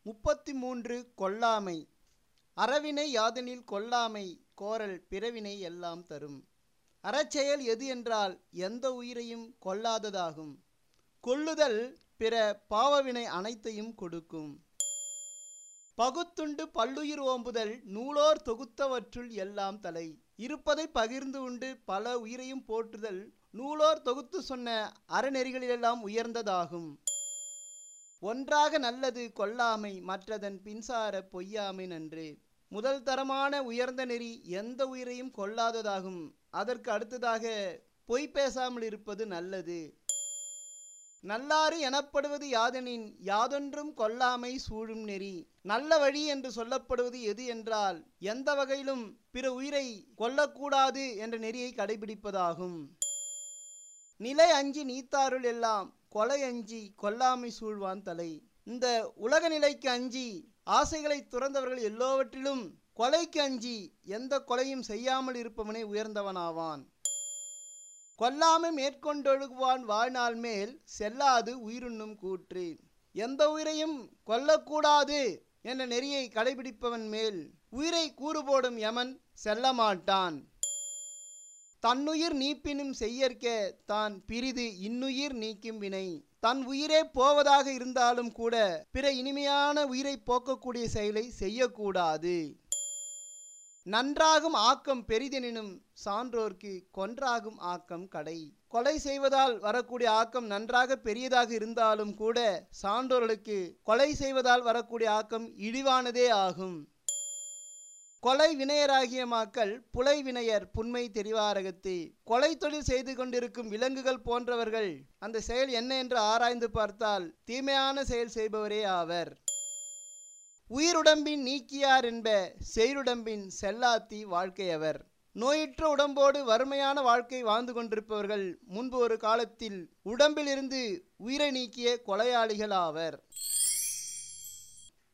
முப்பத்தி மூன்று கொல்லாமை அறவினை யாதெனில் கொல்லாமை கோரல் பிறவினை எல்லாம் தரும் அறச்செயல் எது என்றால் எந்த உயிரையும் கொல்லாததாகும் கொல்லுதல் பிற பாவவினை அனைத்தையும் கொடுக்கும் பகுத்துண்டு பல்லுயிர் ஓம்புதல் நூலோர் தொகுத்தவற்றுள் எல்லாம் தலை இருப்பதை பகிர்ந்து உண்டு பல உயிரையும் போற்றுதல் நூலோர் தொகுத்து சொன்ன அறநெறிகளிலெல்லாம் உயர்ந்ததாகும் ஒன்றாக நல்லது கொல்லாமை மற்றதன் பின்சார பொய்யாமை நன்று முதல் தரமான உயர்ந்த நெறி எந்த உயிரையும் கொல்லாததாகும் அதற்கு அடுத்ததாக பொய் பேசாமல் இருப்பது நல்லது நல்லாறு எனப்படுவது யாதெனின் யாதொன்றும் கொல்லாமை சூழும் நெறி நல்ல வழி என்று சொல்லப்படுவது எது என்றால் எந்த வகையிலும் பிற உயிரை கொல்லக்கூடாது என்ற நெறியை கடைபிடிப்பதாகும் நிலை அஞ்சி நீத்தாருள் எல்லாம் கொலை அஞ்சி கொல்லாமை சூழ்வான் தலை இந்த உலக நிலைக்கு அஞ்சி ஆசைகளை துறந்தவர்கள் எல்லோவற்றிலும் கொலைக்கு அஞ்சி எந்த கொலையும் செய்யாமல் இருப்பவனே உயர்ந்தவனாவான் கொல்லாமை மேற்கொண்டொழுகுவான் வாழ்நாள் மேல் செல்லாது உயிருண்ணும் கூற்று எந்த உயிரையும் கொல்லக்கூடாது என்ற நெறியை கடைபிடிப்பவன் மேல் உயிரை கூறுபோடும் யமன் செல்ல மாட்டான் தன்னுயிர் நீப்பினும் செய்யற்க தான் பிரிது இன்னுயிர் நீக்கும் வினை தன் உயிரே போவதாக இருந்தாலும் கூட பிற இனிமையான உயிரை போக்கக்கூடிய செயலை செய்யக்கூடாது நன்றாகும் ஆக்கம் பெரிதெனினும் சான்றோர்க்கு கொன்றாகும் ஆக்கம் கடை கொலை செய்வதால் வரக்கூடிய ஆக்கம் நன்றாக பெரியதாக இருந்தாலும் கூட சான்றோர்களுக்கு கொலை செய்வதால் வரக்கூடிய ஆக்கம் இழிவானதே ஆகும் கொலை வினையராகிய மாக்கள் புலை வினையர் புன்மை தெரிவாரகத்து கொலை தொழில் செய்து கொண்டிருக்கும் விலங்குகள் போன்றவர்கள் அந்த செயல் என்ன என்று ஆராய்ந்து பார்த்தால் தீமையான செயல் செய்பவரே ஆவர் உயிருடம்பின் நீக்கியார் என்ப செய்ருடம்பின் செல்லாத்தி வாழ்க்கையவர் நோயுற்ற உடம்போடு வறுமையான வாழ்க்கை வாழ்ந்து கொண்டிருப்பவர்கள் முன்பு ஒரு காலத்தில் உடம்பிலிருந்து உயிரை நீக்கிய கொலையாளிகள் ஆவர்